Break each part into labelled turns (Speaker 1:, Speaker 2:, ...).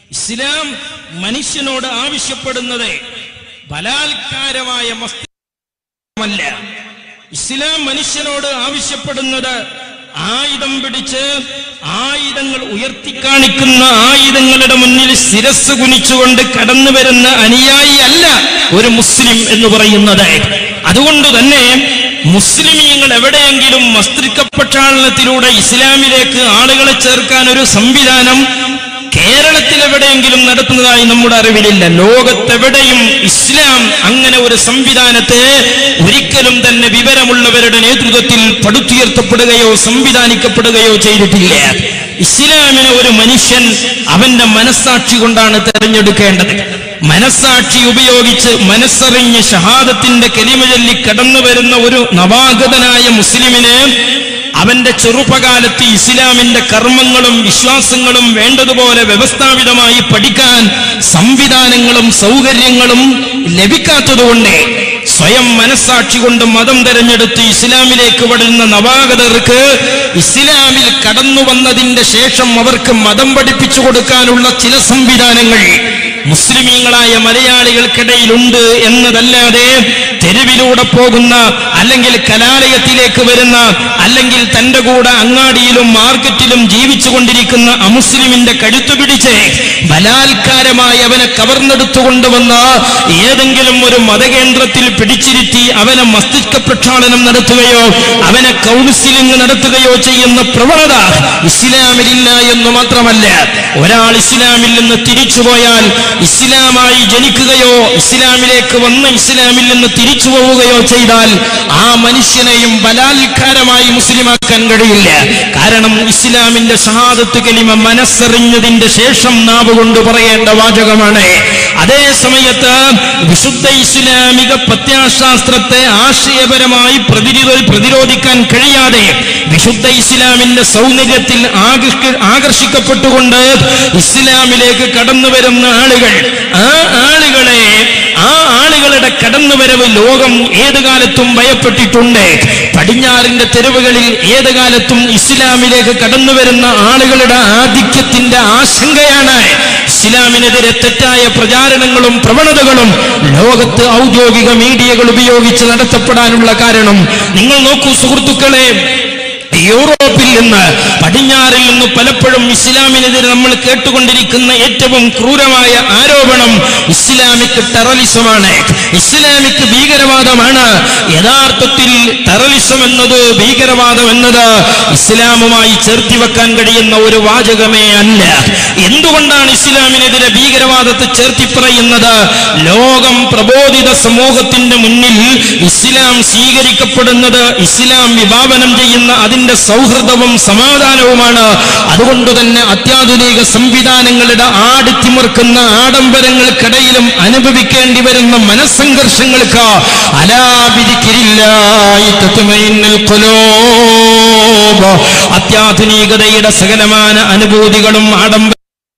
Speaker 1: ഇസ്ലാം മനുഷ്യനോട് ആവശ്യപ്പെടുന്നത് ബലാത്കാരമായ മസ്തിഷ്കമല്ല ഇസ്ലാം മനുഷ്യനോട് ആവശ്യപ്പെടുന്നത് ആയുധം പിടിച്ച് ആയുധങ്ങൾ ഉയർത്തിക്കാണിക്കുന്ന ആയുധങ്ങളുടെ മുന്നിൽ ശിരസ് കുനിച്ചുകൊണ്ട് കടന്നു വരുന്ന അനുയായി അല്ല ഒരു മുസ്ലിം എന്ന് പറയുന്നത് അതുകൊണ്ട് തന്നെ മുസ്ലിമീങ്ങൾ എവിടെയെങ്കിലും മസ്തിഷ്ക പ്രക്ഷാളനത്തിലൂടെ ഇസ്ലാമിലേക്ക് ആളുകളെ ചേർക്കാൻ ഒരു സംവിധാനം കേരളത്തിൽ എവിടെയെങ്കിലും നടത്തുന്നതായി നമ്മുടെ അറിവിലില്ല ലോകത്തെവിടെയും ഇസ്ലാം അങ്ങനെ ഒരു സംവിധാനത്തെ ഒരിക്കലും തന്നെ വിവരമുള്ളവരുടെ നേതൃത്വത്തിൽ പടുത്തുയർത്തപ്പെടുകയോ സംവിധാനിക്കപ്പെടുകയോ ചെയ്തിട്ടില്ല ഇസ്ലാമിനെ ഒരു മനുഷ്യൻ അവന്റെ മനസ്സാക്ഷി കൊണ്ടാണ് തെരഞ്ഞെടുക്കേണ്ടത് മനസ്സാക്ഷി ഉപയോഗിച്ച് മനസ്സറിഞ്ഞ് ഷഹാദത്തിന്റെ കലിമ ചൊല്ലി കടന്നു വരുന്ന ഒരു നവാഗതനായ മുസ്ലിമിന് അവന്റെ ചെറുപ്പകാലത്ത് ഇസ്ലാമിന്റെ കർമ്മങ്ങളും വിശ്വാസങ്ങളും വേണ്ടതുപോലെ വ്യവസ്ഥാപിതമായി പഠിക്കാൻ സംവിധാനങ്ങളും സൗകര്യങ്ങളും ലഭിക്കാത്തതുകൊണ്ട് സ്വയം മനസ്സാക്ഷി കൊണ്ട് മതം തെരഞ്ഞെടുത്ത് ഇസ്ലാമിലേക്ക് വരുന്ന നവാഗതർക്ക് ഇസ്ലാമിൽ കടന്നു വന്നതിന്റെ ശേഷം അവർക്ക് മതം പഠിപ്പിച്ചു കൊടുക്കാനുള്ള ചില സംവിധാനങ്ങൾ മുസ്ലിമീങ്ങളായ മലയാളികൾക്കിടയിലുണ്ട് എന്നതല്ലാതെ തെരുവിലൂടെ പോകുന്ന അല്ലെങ്കിൽ കലാലയത്തിലേക്ക് വരുന്ന അല്ലെങ്കിൽ തന്റെ കൂടെ അങ്ങാടിയിലും മാർക്കറ്റിലും ജീവിച്ചു കൊണ്ടിരിക്കുന്ന അമുസ്ലിമിന്റെ കഴുത്തു പിടിച്ച് ബലാത്കാരമായി അവനെ കവർന്നെടുത്തുകൊണ്ടുവന്ന് ഏതെങ്കിലും ഒരു മതകേന്ദ്രത്തിൽ പിടിച്ചിരുത്തി അവനെ മസ്തിഷ്ക പ്രക്ഷാളനം നടത്തുകയോ അവനെ കൗൺസിലിംഗ് നടത്തുകയോ ചെയ്യുന്ന പ്രവണത ഇസ്ലാമിലില്ല എന്ന് മാത്രമല്ല ഒരാൾ ഇസ്ലാമിൽ നിന്ന് തിരിച്ചുപോയാൽ ഇസ്ലാമായി ജനിക്കുകയോ ഇസ്ലാമിലേക്ക് വന്ന് ഇസ്ലാമിൽ നിന്ന് തിരിച്ചു പോവുകയോ ചെയ്താൽ ആ മനുഷ്യനെയും ബലാത്കാരമായി മുസ്ലിമാക്കാൻ കഴിയില്ല കാരണം ഇസ്ലാമിന്റെ ഷഹാദത്ത് കലിമ മനസ്സറിഞ്ഞതിന്റെ ശേഷം നാവ് കൊണ്ട് പറയേണ്ട വാചകമാണ് അതേ സമയത്ത് വിശുദ്ധ ഇസ്ലാമിക പ്രത്യാശാസ്ത്രത്തെ ആശയപരമായി പ്രതിരോധ പ്രതിരോധിക്കാൻ കഴിയാതെ വിശുദ്ധ ഇസ്ലാമിന്റെ സൗന്ദര്യത്തിൽ ആകർഷ- ആകർഷിക്കപ്പെട്ടുകൊണ്ട് ഇസ്ലാമിലേക്ക് കടന്നു വരുന്ന ആളുകൾ ആ ആളുകളെ ആ ആളുകളുടെ കടന്നുവരവ് ലോകം ഏത് കാലത്തും ഭയപ്പെട്ടിട്ടുണ്ട് പടിഞ്ഞാറിന്റെ തെരുവുകളിൽ ഏത് കാലത്തും ഇസ്ലാമിലേക്ക് കടന്നു വരുന്ന ആളുകളുടെ ആധിക്യത്തിന്റെ ആശങ്കയാണ് ഇസ്ലാമിനെതിരെ തെറ്റായ പ്രചാരണങ്ങളും പ്രവണതകളും ലോകത്ത് ഔദ്യോഗിക മീഡിയകൾ ഉപയോഗിച്ച് നടത്തപ്പെടാനുള്ള കാരണം നിങ്ങൾ നോക്കൂ സുഹൃത്തുക്കളെ യൂറോപ്പിൽ നിന്ന് പടിഞ്ഞാറിൽ നിന്ന് പലപ്പോഴും ഇസ്ലാമിനെതിരെ നമ്മൾ കേട്ടുകൊണ്ടിരിക്കുന്ന ഏറ്റവും ക്രൂരമായ ആരോപണം ഇസ്ലാമിക് ടെററിസമാണ് ഇസ്ലാമിക് ഭീകരവാദമാണ് യഥാർത്ഥത്തിൽ ടെററിസം എന്നത് ഭീകരവാദം എന്നത് ഇസ്ലാമുമായി ചേർത്തി വെക്കാൻ കഴിയുന്ന ഒരു വാചകമേ അല്ല എന്തുകൊണ്ടാണ് ഇസ്ലാമിനെതിരെ ഭീകരവാദത്തെ ചേർത്തി പറയുന്നത് ലോകം പ്രബോധിത സമൂഹത്തിന്റെ മുന്നിൽ ഇസ്ലാം സ്വീകരിക്കപ്പെടുന്നത് ഇസ്ലാം വിഭാവനം ചെയ്യുന്ന അതിന്റെ സൗഹൃദവും സമാധാനവുമാണ് അതുകൊണ്ട് തന്നെ അത്യാധുനിക സംവിധാനങ്ങളുടെ ആടിത്തിമിർക്കുന്ന ആഡംബരങ്ങൾക്കിടയിലും അനുഭവിക്കേണ്ടി വരുന്ന മനസ്സംഘർഷങ്ങൾക്ക് അലാപിരിക്കില്ലായി തത്വമൈന്നൽ ഖുലൂബ്. അത്യാധുനികതയുടെ സകലമാന അനുഭൂതികളും ആഡംബര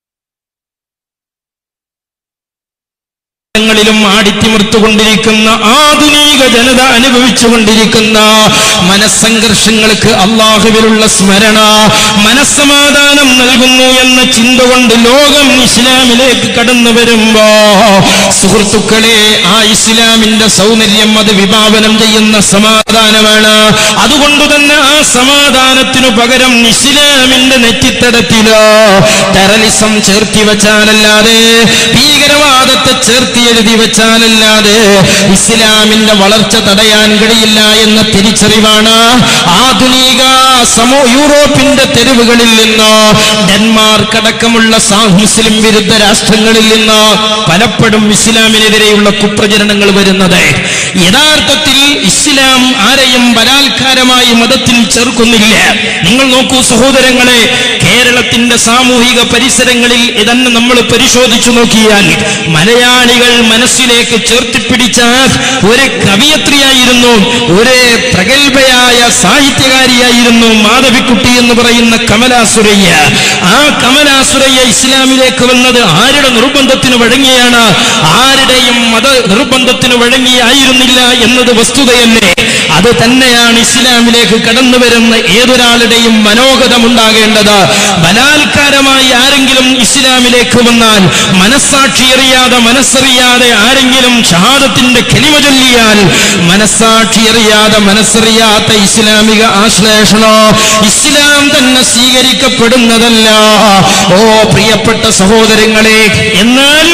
Speaker 1: ങ്ങളിലും ആടിത്തിമിർത്തുകൊണ്ടിരിക്കുന്ന ആധുനിക ജനത അനുഭവിച്ചുകൊണ്ടിരിക്കുന്ന മനസ്സംഘർഷങ്ങൾക്ക് അള്ളാഹുവിലുള്ള സ്മരണ മനസ്സമാധാനം നൽകുന്നു എന്ന ചിന്ത കൊണ്ട് ലോകം ഇസ്ലാമിലേക്ക് കടന്നു വരുമ്പോ സുഹൃത്തുക്കളെ ആ ഇസ്ലാമിന്റെ സൗന്ദര്യം അത് വിഭാവനം ചെയ്യുന്ന സമാധാനമാണ് അതുകൊണ്ട് തന്നെ ആ സമാധാനത്തിനു പകരം ഇസ്ലാമിന്റെ നെറ്റിത്തടത്തിലോ ടെററിസം ചേർത്തി വെച്ചാലല്ലാതെ ഭീകരവാദത്തെ ചേർത്തി എഴുതി വെച്ചാലല്ലാതെ ഇസ്ലാമിന്റെ വളർച്ച തടയാൻ കഴിയില്ല എന്ന തിരിച്ചറിവാണ് ആധുനിക സമൂ യൂറോപ്പിന്റെ തെരുവുകളിൽ നിന്ന് ഡെൻമാർക്ക് അടക്കമുള്ള സാ- മുസ്ലിം വിരുദ്ധ രാഷ്ട്രങ്ങളിൽ നിന്ന് പലപ്പോഴും ഇസ്ലാമിനെതിരെയുള്ള കുപ്രചരണങ്ങൾ വരുന്നത് യഥാർത്ഥത്തിൽ ഇസ്ലാം ആരെയും ബലാത്കാരമായി മതത്തിൽ ചേർക്കുന്നില്ല നിങ്ങൾ നോക്കൂ സഹോദരങ്ങളെ കേരളത്തിന്റെ സാമൂഹിക പരിസരങ്ങളിൽ ഇതന്നെ നമ്മൾ പരിശോധിച്ചു നോക്കിയാൽ മലയാളികൾ മനസ്സിലേക്ക് ചേർത്തിപ്പിടിച്ച ഒരു കവിയത്രിയായിരുന്നു ഒരു പ്രഗത്ഭയായ സാഹിത്യകാരിയായിരുന്നു മാധവിക്കുട്ടി എന്ന് പറയുന്ന കമലാസുരയ്യ ആ കമലാസുരയ്യ ഇസ്ലാമിലേക്ക് വന്നത് ആരുടെ നിർബന്ധത്തിന് വഴങ്ങിയാണ് ആരുടെയും മത നിർബന്ധത്തിന് വഴങ്ങിയായിരുന്നില്ല എന്നത് വസ്തുതയല്ലേ അത് തന്നെയാണ് ഇസ്ലാമിലേക്ക് കടന്നു വരുന്ന ഏതൊരാളുടെയും മനോഗതമുണ്ടാകേണ്ടത് ബലാത്കാരമായി ആരെങ്കിലും ഇസ്ലാമിലേക്ക് വന്നാൽ മനസ്സാക്ഷി അറിയാതെ മനസ്സറിയാതെ ആരെങ്കിലും ഷഹാദത്തിന്റെ കെളിമ ചൊല്ലിയാൽ മനസ്സാക്ഷി അറിയാതെ മനസ്സറിയാത്ത ഇസ്ലാമിക ആശ്ലേഷണോ ഇസ്ലാം തന്നെ സ്വീകരിക്കപ്പെടുന്നതല്ല ഓ പ്രിയപ്പെട്ട സഹോദരങ്ങളെ എന്നാൽ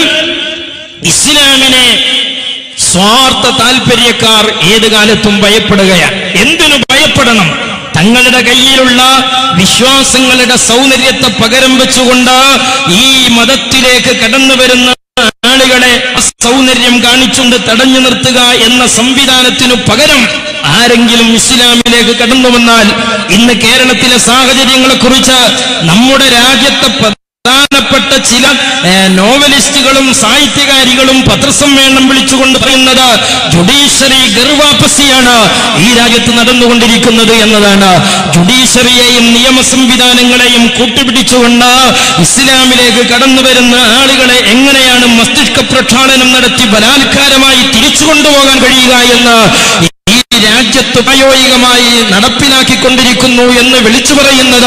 Speaker 1: ഇസ്ലാമിനെ സ്വാർത്ഥ താല്പര്യക്കാർ ഏത് കാലത്തും ഭയപ്പെടുകയാണ് എന്തിനു ഭയപ്പെടണം തങ്ങളുടെ കയ്യിലുള്ള വിശ്വാസങ്ങളുടെ സൗന്ദര്യത്തെ പകരം വെച്ചുകൊണ്ട് ഈ മതത്തിലേക്ക് കടന്നു വരുന്ന ആളുകളെ സൗന്ദര്യം കാണിച്ചുകൊണ്ട് തടഞ്ഞു നിർത്തുക എന്ന സംവിധാനത്തിനു പകരം ആരെങ്കിലും ഇസ്ലാമിലേക്ക് കടന്നു വന്നാൽ ഇന്ന് കേരളത്തിലെ സാഹചര്യങ്ങളെ കുറിച്ച് നമ്മുടെ രാജ്യത്തെ പ്രധാനപ്പെട്ട ചില ഏ, നോവലിസ്റ്റുകളും സാഹിത്യകാരികളും പത്രസമ്മേളനം വിളിച്ചുകൊണ്ട് പറയുന്നത് ജുഡീഷ്യറി ഗർവാപ്പസിയാണ് ഈ രാജ്യത്ത് നടന്നുകൊണ്ടിരിക്കുന്നത് എന്നതാണ് ജുഡീഷ്യറിയെയും നിയമ സംവിധാനങ്ങളെയും കൂട്ടുപിടിച്ചുകൊണ്ട് ഇസ്ലാമിലേക്ക് കടന്നു വരുന്ന ആളുകളെ എങ്ങനെയാണ് മസ്തിഷ്ക പ്രക്ഷാളനം നടത്തി ബലാത്കാരമായി തിരിച്ചു കൊണ്ടുപോകാൻ കഴിയുക എന്ന് ഈ രാജ്യത്ത് പ്രായോഗികമായി നടപ്പിലാക്കിക്കൊണ്ടിരിക്കുന്നു എന്ന് വിളിച്ചു പറയുന്നത്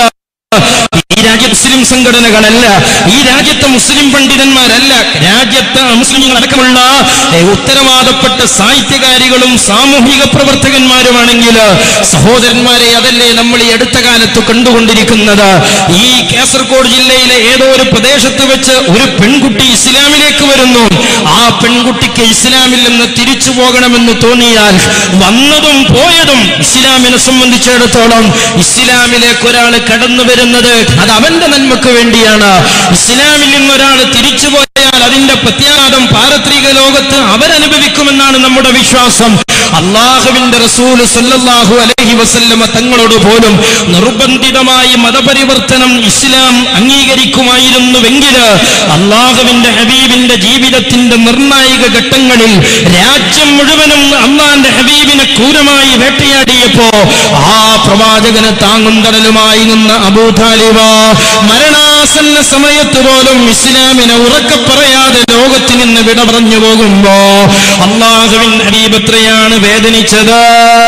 Speaker 1: ഈ രാജ്യ മുസ്ലിം സംഘടനകളല്ല ഈ രാജ്യത്തെ മുസ്ലിം പണ്ഡിതന്മാരല്ല രാജ്യത്തെ മുസ്ലിങ്ങൾ അടക്കമുള്ള ഏ, ഉത്തരവാദപ്പെട്ട സാഹിത്യകാരികളും സാമൂഹിക പ്രവർത്തകന്മാരുമാണെങ്കിൽ സഹോദരന്മാരെ അതല്ലേ നമ്മൾ ഈ അടുത്ത കാലത്ത് കണ്ടുകൊണ്ടിരിക്കുന്നത് ഈ കാസർഗോഡ് ജില്ലയിലെ ഏതോ ഒരു പ്രദേശത്ത് വെച്ച് ഒരു പെൺകുട്ടി ഇസ്ലാമിലേക്ക് വരുന്നു ആ പെൺകുട്ടിക്ക് ഇസ്ലാമിൽ നിന്ന് തിരിച്ചു പോകണമെന്ന് തോന്നിയാൽ വന്നതും പോയതും ഇസ്ലാമിനെ സംബന്ധിച്ചിടത്തോളം ഇസ്ലാമിലേക്ക് ഒരാൾ കടന്നു വരുന്നത് അത് അവന്റെ നന്മക്ക് വേണ്ടിയാണ് ഇസ്ലാമിൽ നിന്ന് ഒരാൾ തിരിച്ചു പോയാൽ അതിന്റെ പ്രത്യാഘാതം പാരത്രിക ലോകത്ത് അവരനുഭവിക്കുമെന്നാണ് നമ്മുടെ വിശ്വാസം അള്ളാഹുവിന്റെ റസൂൽ സല്ലല്ലാഹു അലൈഹി വസല്ലമ തങ്ങളോട് പോലും നിർബന്ധിതമായി മതപരിവർത്തനം ഇസ്ലാം അംഗീകരിക്കുമായിരുന്നുവെങ്കിൽ അള്ളാഹുവിന്റെ ഹബീബിന്റെ ജീവിതത്തിന്റെ നിർണായക ഘട്ടങ്ങളിൽ രാജ്യം മുഴുവനും അള്ളാന്റെ ഹബീബിനെ ക്രൂരമായി വേട്ടയാടിയപ്പോ ആ പ്രവാചകന് താങ്ങും തടലുമായി നിന്ന അബൂതാലിബ മരണാസന്ന സമയത്ത് പോലും ഇസ്ലാമിനെ ഉറക്കെ പറയാതെ ലോകത്തിൽ നിന്ന് വിട പറഞ്ഞു പോകുമ്പോ അള്ളാഹുവിൻ ഹബീബ് എത്രയാണ് വേദനിച്ചത്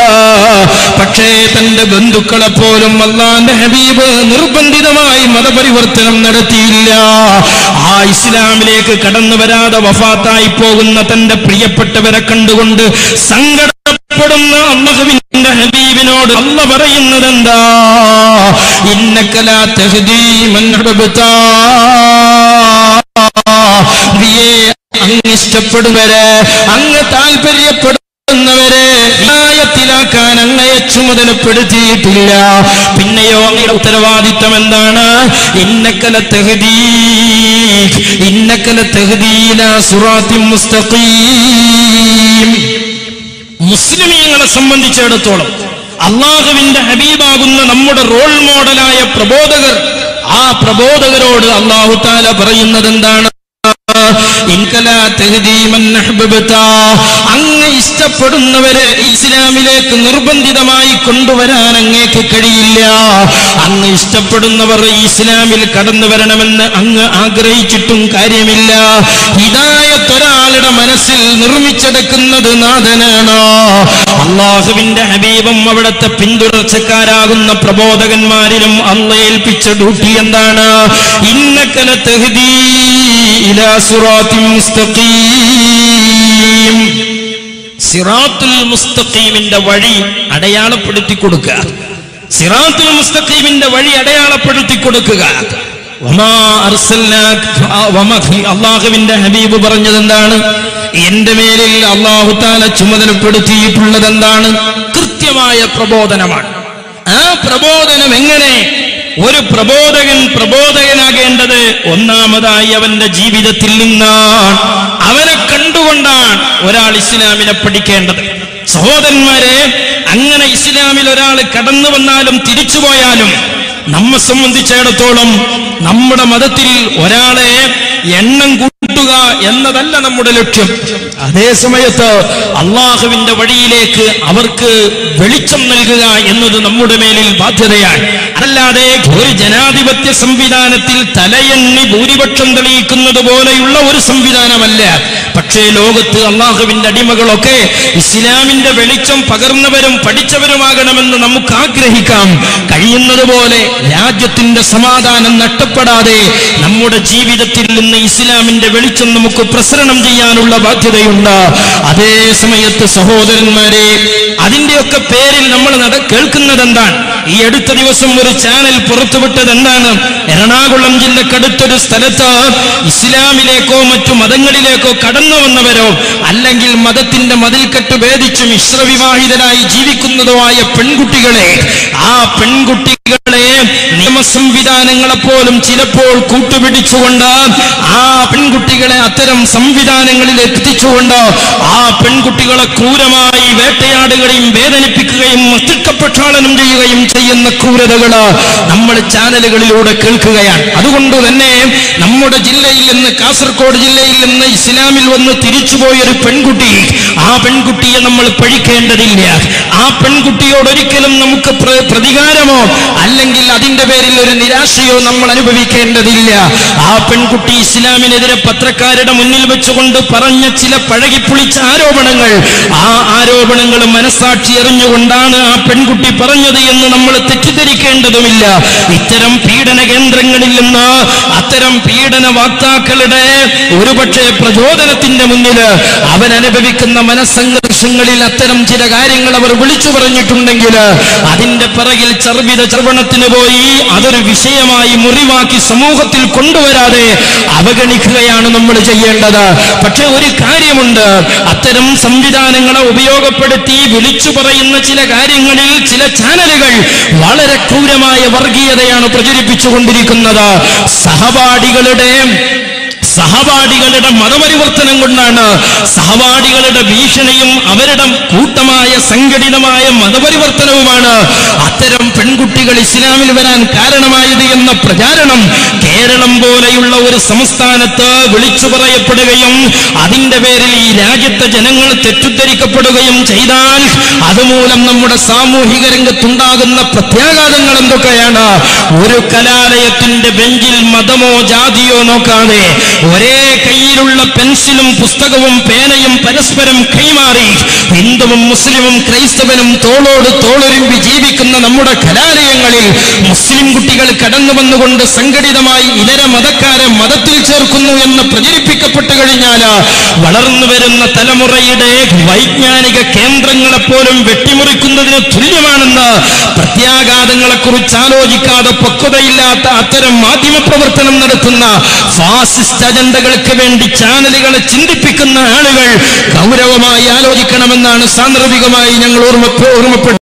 Speaker 1: പക്ഷേ തന്റെ ബന്ധുക്കളെ പോലും അള്ളാന്റെ ഹബീബ് നിർബന്ധിതമായി മതപരിവർത്തനം നടത്തിയില്ല ആ ഇസ്ലാമിലേക്ക് കടന്നു വരാതെ വഫാത്തായി പോകുന്ന തന്റെ പ്രിയപ്പെട്ടവരെ കണ്ടുകൊണ്ട് സങ്കടപ്പെടുന്ന അള്ളാഹുവിന്റെ ഹബീബിനോട് അല്ല പറയുന്നത് എന്താ ഇന്നക്കലാ തഹദീമൻ നബിയെ അങ്ങ് ഇഷ്ടപ്പെടുന്നവരെ അങ്ങ് താല്പര്യപ്പെടുന്നവരെ ാക്കാൻ അങ്ങയെ ചുമതലപ്പെടുത്തിയിട്ടില്ല പിന്നെയോ അങ്ങയുടെ ഉത്തരവാദിത്തം എന്താണ് ഇന്നക്കല തെഹദീ ഇന്നക്കല തെഹദീല സുറാത്തി മുസ്തഖീം മുസ്ലിമീങ്ങളെ സംബന്ധിച്ചിടത്തോളം അള്ളാഹുവിന്റെ ഹബീബാകുന്ന നമ്മുടെ റോൾ മോഡലായ പ്രബോധകർ ആ പ്രബോധകരോട് അള്ളാഹു താല പറയുന്നത് എന്താണ് ഇൻകലാ തഹ്ദീ മൻ അഹ്ബബ്ത. അങ്ങ് ഇഷ്ടപ്പെടുന്നവരെ ഇസ്ലാമിലേക്ക് നിർബന്ധിതമായി കൊണ്ടുവരാൻ അങ്ങേക്ക് കഴിയില്ല അങ്ങ് ഇഷ്ടപ്പെടുന്നവർ ഇസ്ലാമിൽ കടന്നു വരണമെന്ന് അങ്ങ് ആഗ്രഹിച്ചിട്ടും കാര്യമില്ല ഹിദായത്ത് ഒരാളുടെ മനസ്സിൽ നിർമ്മിച്ചെടുക്കുന്നത് നാഥനാണ് അള്ളാഹുവിന്റെ ഹബീബും അവിടുത്തെ പിന്തുടർച്ചക്കാരാകുന്ന പ്രബോധകന്മാരിലും അള്ള ഏൽപ്പിച്ച ഡ്യൂട്ടി എന്താണ് ഇന്നക്കല തഹ്ദീ ഇലാ സിറാത്തിൻ മുസ്തഖീം സിറാത്തുൽ മുസ്തഖീമിന്റെ വഴി അടയാളപ്പെടുത്തി കൊടുക്കുക സിറാത്തുൽ മുസ്തഖീമിന്റെ വഴി അടയാളപ്പെടുത്തി കൊടുക്കുക വമാ അർസൽനാക വമ- അള്ളാഹുവിന്റെ ഹബീബ് പറഞ്ഞത് എന്താണ് എന്റെ മേലിൽ അള്ളാഹു താല ചുമതലപ്പെടുത്തിയിട്ടുള്ളത് എന്താണ് കൃത്യമായ പ്രബോധനമാണ് ആ പ്രബോധനം എങ്ങനെ ഒരു പ്രബോധകൻ പ്രബോധകനാകേണ്ടത് ഒന്നാമതായി അവന്റെ ജീവിതത്തിൽ നിന്നാണ് അവനെ കണ്ടുകൊണ്ടാണ് ഒരാൾ ഇസ്ലാമിനെ പഠിക്കേണ്ടത് സഹോദരന്മാരെ അങ്ങനെ ഇസ്ലാമിൽ ഒരാൾ കടന്നു വന്നാലും തിരിച്ചുപോയാലും നമ്മെ സംബന്ധിച്ചിടത്തോളം നമ്മുടെ മതത്തിൽ ഒരാളെ എണ്ണം കൂട്ടുക എന്നതല്ല നമ്മുടെ ലക്ഷ്യം അതേ സമയത്ത് അള്ളാഹുവിന്റെ വഴിയിലേക്ക് അവർക്ക് വെളിച്ചം നൽകുക എന്നത് നമ്മുടെ മേലിൽ ബാധ്യതയാണ് അതല്ലാതെ ഒരു ജനാധിപത്യ സംവിധാനത്തിൽ തലയെണ്ണി ഭൂരിപക്ഷം തെളിയിക്കുന്നത് പോലെയുള്ള ഒരു സംവിധാനമല്ല പക്ഷേ ലോകത്ത് അള്ളാഹുവിന്റെ അടിമകളൊക്കെ ഇസ്ലാമിന്റെ വെളിച്ചം പകർന്നവരും പഠിച്ചവരുമാകണമെന്ന് നമുക്ക് ആഗ്രഹിക്കാം കഴിയുന്നതുപോലെ രാജ്യത്തിന്റെ സമാധാനം നഷ്ടപ്പെടാതെ നമ്മുടെ ജീവിതത്തിൽ നിന്ന് ഇസ്ലാമിന്റെ വെളിച്ചം നമുക്ക് പ്രസരണം ചെയ്യാനുള്ള ബാധ്യതയുണ്ട് അതേ സമയത്ത് സഹോദരന്മാരെ അതിന്റെയൊക്കെ പേരിൽ നമ്മൾ നട കേൾക്കുന്നത് എന്താണ് ഈ അടുത്ത ദിവസം ഒരു ചാനൽ പുറത്തുവിട്ടത് എന്താണ് എറണാകുളം ജില്ലക്കടുത്തൊരു സ്ഥലത്ത് ഇസ്ലാമിലേക്കോ മറ്റു മതങ്ങളിലേക്കോ കടന്നു വന്നവരോ അല്ലെങ്കിൽ മതത്തിന്റെ മതിൽക്കെട്ട് ഭേദിച്ച് മിശ്രവിവാഹിതരായി ജീവിക്കുന്നതോ ആയ പെൺകുട്ടികളെ ആ പെൺകുട്ടികളെ നിയമ സംവിധാനങ്ങളെ പോലും ചിലപ്പോൾ കൂട്ടുപിടിച്ചുകൊണ്ട് ആ പെൺകുട്ടികളെ അത്തരം സംവിധാനങ്ങളിൽ എത്തിച്ചുകൊണ്ട് ആ പെൺകുട്ടികളെ ക്രൂരമായി വേട്ടയാടുകയും വേദനിപ്പിക്കുകയും മസ്തിഷ്കപ്രക്ഷാളനം ചെയ്യുകയും ചെയ്യുന്ന ക്രൂരതകള് നമ്മൾ ചാനലുകളിലൂടെ കേൾക്കുകയാണ് അതുകൊണ്ട് തന്നെ നമ്മുടെ ജില്ലയിൽ നിന്ന് കാസർഗോഡ് ജില്ലയിൽ നിന്ന് ഇസ്ലാമിൽ വന്ന് തിരിച്ചുപോയൊരു പെൺകുട്ടി ആ പെൺകുട്ടിയെ നമ്മൾ പഴിക്കേണ്ടതില്ല ആ പെൺകുട്ടിയോട് ഒരിക്കലും നമുക്ക് പ്ര- പ്രതികാരമോ അല്ലെങ്കിൽ അതിന്റെ പേരിൽ ഒരു നിരാശയോ നമ്മൾ അനുഭവിക്കേണ്ടതില്ല ആ പെൺകുട്ടി ഇസ്ലാമിനെതിരെ പത്രക്കാരുടെ മുന്നിൽ വെച്ചുകൊണ്ട് പറഞ്ഞ ചില പഴകിപ്പുളിച്ച ആരോപണങ്ങൾ ആ ആരോപണങ്ങൾ മനസാക്ഷി എറിഞ്ഞുകൊണ്ടാണ് ആ പെൺകുട്ടി പറഞ്ഞത് എന്ന് നമ്മൾ തെറ്റിദ്ധരിക്കേണ്ടതുമില്ല ഇത്തരം പീഡന കേന്ദ്രങ്ങളിൽ നിന്ന് അത്തരം പീഡന വാക്താക്കളുടെ ഒരുപക്ഷെ പ്രചോദനത്തിന്റെ മുന്നിൽ അവൻ അനുഭവിക്കുന്ന മനസ്സംഘർഷങ്ങളിൽ അത്തരം ചില കാര്യങ്ങൾ അവർ വിളിച്ചു പറഞ്ഞിട്ടുണ്ടെങ്കിൽ അതിന്റെ പിറകിൽ ചർവിത ചർവണത്തിന് പോയി അതൊരു വിഷയമായി മുറിവാക്കി സമൂഹത്തിൽ കൊണ്ടുവരാതെ അവഗണിക്കുകയാണ് നമ്മൾ ചെയ്യേണ്ടത് പക്ഷെ ഒരു കാര്യമുണ്ട് അത്തരം സംവിധാനങ്ങളെ ഉപയോഗപ്പെടുത്തി വിളിച്ചു പറയുന്ന ചില കാര്യങ്ങളിൽ ചില ചാനലുകൾ വളരെ ക്രൂരമായ വർഗീയതയാണ് പ്രചരിപ്പിച്ചുകൊണ്ടിരിക്കുന്നത് സഹപാഠികളുടെ സഹപാഠികളുടെ മതപരിവർത്തനം കൊണ്ടാണ് സഹപാഠികളുടെ ഭീഷണിയും അവരുടെ കൂട്ടമായ സംഘടിതമായ മതപരിവർത്തനവുമാണ് അത്തരം പെൺകുട്ടികൾ ഇസ്ലാമിൽ വരാൻ കാരണമായത് എന്ന പ്രചാരണം കേരളം പോലെയുള്ള ഒരു സംസ്ഥാനത്ത് വിളിച്ചു പറയപ്പെടുകയും അതിന്റെ പേരിൽ ഈ രാജ്യത്തെ ജനങ്ങൾ തെറ്റിദ്ധരിക്കപ്പെടുകയും ചെയ്താൽ അതുമൂലം നമ്മുടെ സാമൂഹിക രംഗത്തുണ്ടാകുന്ന പ്രത്യാഘാതങ്ങൾ എന്തൊക്കെയാണ് ഒരു കലാലയത്തിന്റെ ബെഞ്ചിൽ മതമോ ജാതിയോ നോക്കാതെ ഒരേ കയ്യിലുള്ള പെൻസിലും പുസ്തകവും പേനയും പരസ്പരം കൈമാറി ഹിന്ദുവും മുസ്ലിമും ക്രൈസ്തവനും തോളോട് തോളൊരുമ്പി ജീവിക്കുന്ന നമ്മുടെ കലാലയങ്ങളിൽ മുസ്ലിം കുട്ടികൾ കടന്നു വന്നുകൊണ്ട് സംഘടിതമായി ഇതര മതക്കാരെ മതത്തിൽ ചേർക്കുന്നു എന്ന് പ്രചരിപ്പിക്കപ്പെട്ടു കഴിഞ്ഞാൽ വളർന്നു വരുന്ന തലമുറയുടെ വൈജ്ഞാനിക കേന്ദ്രങ്ങളെ പോലും വെട്ടിമുറിക്കുന്നതിന് തുല്യമാണെന്ന് പ്രത്യാഘാതങ്ങളെ കുറിച്ച് ആലോചിക്കാതെ പക്വതയില്ലാത്ത അത്തരം മാധ്യമ പ്രവർത്തനം നടത്തുന്ന ഫാസിസ്റ്റ് അജണ്ടകൾക്ക് വേണ്ടി ചാനലുകളെ ചിന്തിപ്പിക്കുന്ന ആളുകൾ ഗൗരവമായി ആലോചിക്കണമെന്നാണ് സാന്ദർഭികമായി ഞങ്ങൾ ഓർമ്മ ഓർമ്മപ്പെടുന്നത്